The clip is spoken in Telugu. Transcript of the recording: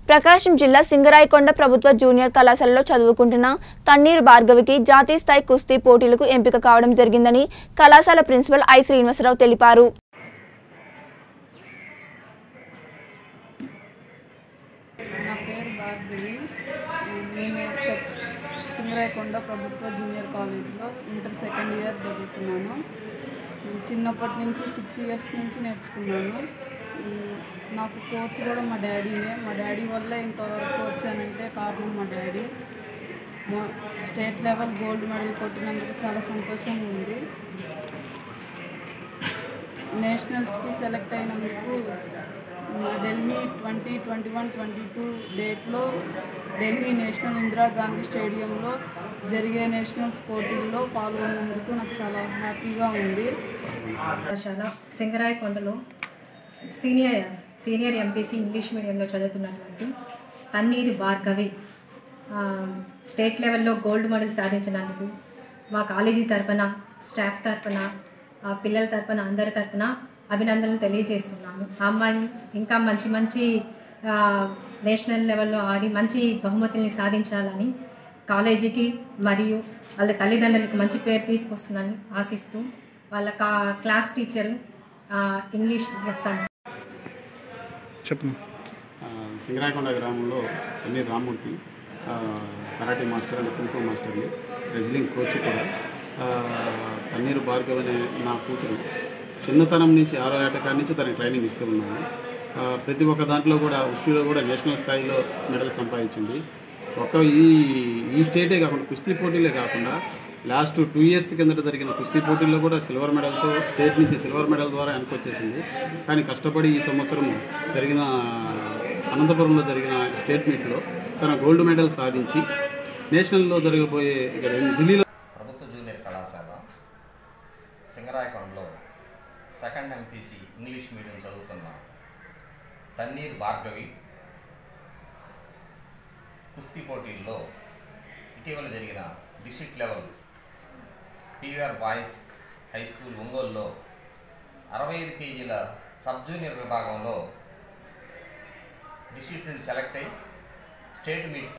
ప్రకాశం జిల్లా సింగరాయకొండ ప్రభుత్వ జూనియర్ కళాశాలలో చదువుకుంటున్న తన్నీరు భార్గవికి జాతీయ స్థాయి కుస్తీ పోటీలకు ఎంపిక కావడం జరిగిందని కళాశాల ప్రిన్సిపల్ ఐ శ్రీనివాసరావు తెలిపారు నా పేరు భార్గవి నేను సెక్ సింగరాయకొండ ప్రభుత్వ జూనియర్ కాలేజ్లో ఇంటర్ సెకండ్ ఇయర్ చదువుతున్నాను చిన్నప్పటి నుంచి సిక్స్ ఇయర్స్ నుంచి నేర్చుకున్నాను ఉమ్, నాకు కోచ్ కూడా మా డాడీనే మా డాడీ వల్లే ఇంతవరకు వచ్చానంటే కారణం మా డాడీ మా స్టేట్ లెవెల్ గోల్డ్ మెడల్ కొట్టినందుకు చాలా సంతోషంగా ఉంది నేషనల్స్కి సెలెక్ట్ అయినందుకు మా Delhi twenty twenty one twenty two డేట్లో ఢిల్లీ నేషనల్ ఇందిరాగాంధీ స్టేడియంలో జరిగే నేషనల్స్ పోటీల్లో పాల్గొన్నందుకు నాకు చాలా హ్యాపీగా ఉంది కళాశాల సింగరాయకొండలో senior senior MPC English medium చదువుతున్నటువంటి తన్నీరు భార్గవి ఆ, స్టేట్ లెవెల్లో గోల్డ్ మెడల్ సాధించినందుకు మా కాలేజీ తరపున స్టాఫ్ తరపున ఆ, పిల్లల తరపున అందరి తరపున అభినందనలు తెలియజేస్తున్నాము ఆ అమ్మాయి ఇంకా మంచి మంచి ఆ, నేషనల్ లెవెల్లో ఆడి మంచి బహుమతుల్ని సాధించాలని కాలేజీకి మరియు వాళ్ళ తల్లిదండ్రులకు మంచి పేరు తీసుకొస్తుందని ఆశిస్తూ వాళ్ళ కా క్లాస్ టీచరు ఆ, ఇంగ్లీష్ చెప్తాను చెప్పు ఆ, సింగరాయకొండ గ్రామంలో ఎన్ని రామ్మూర్తి ఆ, కరాటే మాస్టర్ అండ్ కుంఫు మాస్టర్ని రెజ్లింగ్ కోచ్ కూడా ఆ, తన్నీరు భార్గవ్ అనే నా కూతురు చిన్నతనం నుంచి ఆరో ఏట కాడి నుంచి తనకి ట్రైనింగ్ ఇస్తూ ఉన్నాను ఆ, ప్రతి ఒక్క దాంట్లో కూడా ఉషులో కూడా నేషనల్ స్థాయిలో మెడల్ సంపాదించింది ఒక ఈ ఈ స్టేటే కాకుండా కుస్తీ పోటీలే కాకుండా లాస్ట్ టూ ఇయర్స్ కిందట జరిగిన కుస్తీ పోటీల్లో కూడా సిల్వర్ మెడల్తో స్టేట్ నుంచి సిల్వర్ మెడల్ ద్వారా వెనకొచ్చేసింది కానీ కష్టపడి ఈ సంవత్సరం జరిగిన అనంతపురంలో జరిగిన స్టేట్ మీట్లో తన గోల్డ్ మెడల్ సాధించి నేషనల్లో జరగబోయే ఇక రెండు- ఢిల్లీలో ప్రభుత్వ జూనియర్ కళాశాల సింగరాయకొండలో సెకండ్ ఎంపీసీ ఇంగ్లీష్ మీడియం చదువుతున్న తన్నీర్ భార్గవి కుస్తీ పోటీల్లో ఇటీవల జరిగిన district level PVR boys high school ఒంగోలులో అరవై ఐదు కేజీల సబ్ జూనియర్ విభాగంలో డిస్ట్రిక్ట్ నుండి సెలెక్ట్ అయి స్టేట్ మీట్